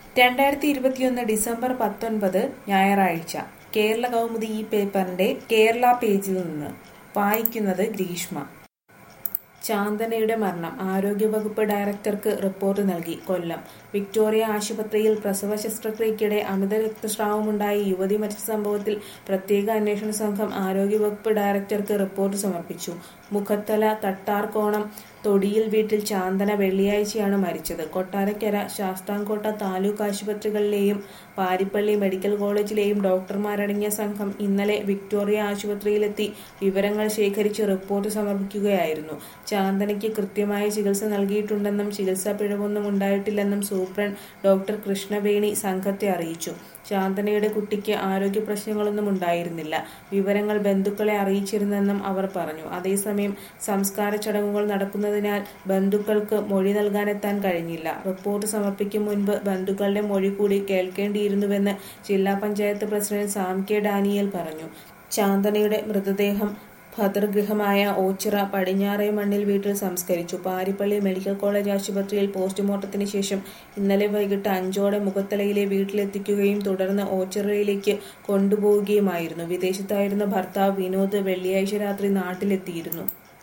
രണ്ടായിരത്തി ഇരുപത്തിയൊന്ന് ഡിസംബർ പത്തൊൻപത് ഞായറാഴ്ച കേരള കൗമുദി ഈ പേപ്പറിന്റെ കേരള പേജിൽ നിന്ന് വായിക്കുന്നത് ഗ്രീഷ്മ ചാന്ദനയുടെ മരണം ആരോഗ്യവകുപ്പ് ഡയറക്ടർക്ക് റിപ്പോർട്ട് നൽകി കൊല്ലം വിക്ടോറിയ ആശുപത്രിയിൽ പ്രസവ ശസ്ത്രക്രിയയ്ക്കിടെ അമിത രക്തസ്രാവമുണ്ടായി യുവതി മരിച്ച സംഭവത്തിൽ പ്രത്യേക അന്വേഷണ സംഘം ആരോഗ്യവകുപ്പ് ഡയറക്ടർക്ക് റിപ്പോർട്ട് സമർപ്പിച്ചു മുഖത്തല തട്ടാർകോണം തൊടിയിൽ വീട്ടിൽ ചാന്ദന വെള്ളിയാഴ്ചയാണ് മരിച്ചത് കൊട്ടാരക്കര ശാസ്താംകോട്ട താലൂക്ക് ആശുപത്രികളിലെയും പാരിപ്പള്ളി മെഡിക്കൽ കോളേജിലെയും ഡോക്ടർമാരടങ്ങിയ സംഘം ഇന്നലെ വിക്ടോറിയ ആശുപത്രിയിലെത്തി വിവരങ്ങൾ ശേഖരിച്ച് റിപ്പോർട്ട് സമർപ്പിക്കുകയായിരുന്നു ചാന്ദനയ്ക്ക് കൃത്യമായ ചികിത്സ നൽകിയിട്ടുണ്ടെന്നും ചികിത്സാ പിഴവൊന്നും ഉണ്ടായിട്ടില്ലെന്നും സൂപ്രണ്ട് ഡോക്ടർ കൃഷ്ണവേണി സംഘത്തെ അറിയിച്ചു ചാന്ദനയുടെ കുട്ടിക്ക് ആരോഗ്യ പ്രശ്നങ്ങളൊന്നും ഉണ്ടായിരുന്നില്ല വിവരങ്ങൾ ബന്ധുക്കളെ അറിയിച്ചിരുന്നെന്നും അവർ പറഞ്ഞു അതേസമയം സംസ്കാര ചടങ്ങുകൾ നടക്കുന്നതിനാൽ ബന്ധുക്കൾക്ക് മൊഴി നൽകാനെത്താൻ കഴിഞ്ഞില്ല റിപ്പോർട്ട് സമർപ്പിക്കും മുൻപ് ബന്ധുക്കളുടെ മൊഴി കൂടി കേൾക്കേണ്ടിയിരുന്നുവെന്ന് ജില്ലാ panchayat president Sam K Daniel പറഞ്ഞു ചാന്ദനയുടെ മൃതദേഹം ഭദ്രഗൃഹമായ ഓച്ചിറ പടിഞ്ഞാറേ മണ്ണിൽ വീട്ടിൽ സംസ്കരിച്ചു പാരിപ്പള്ളി മെഡിക്കൽ കോളേജ് ആശുപത്രിയിൽ പോസ്റ്റ്മോർട്ടത്തിന് ശേഷം ഇന്നലെ വൈകിട്ട് അഞ്ചോടെ മുഖത്തലയിലെ വീട്ടിലെത്തിക്കുകയും തുടർന്ന് ഓച്ചിറയിലേക്ക് കൊണ്ടുപോവുകയുമായിരുന്നു വിദേശത്തായിരുന്ന ഭർത്താവ് വിനോദ് വെള്ളിയാഴ്ച രാത്രി നാട്ടിലെത്തിയിരുന്നു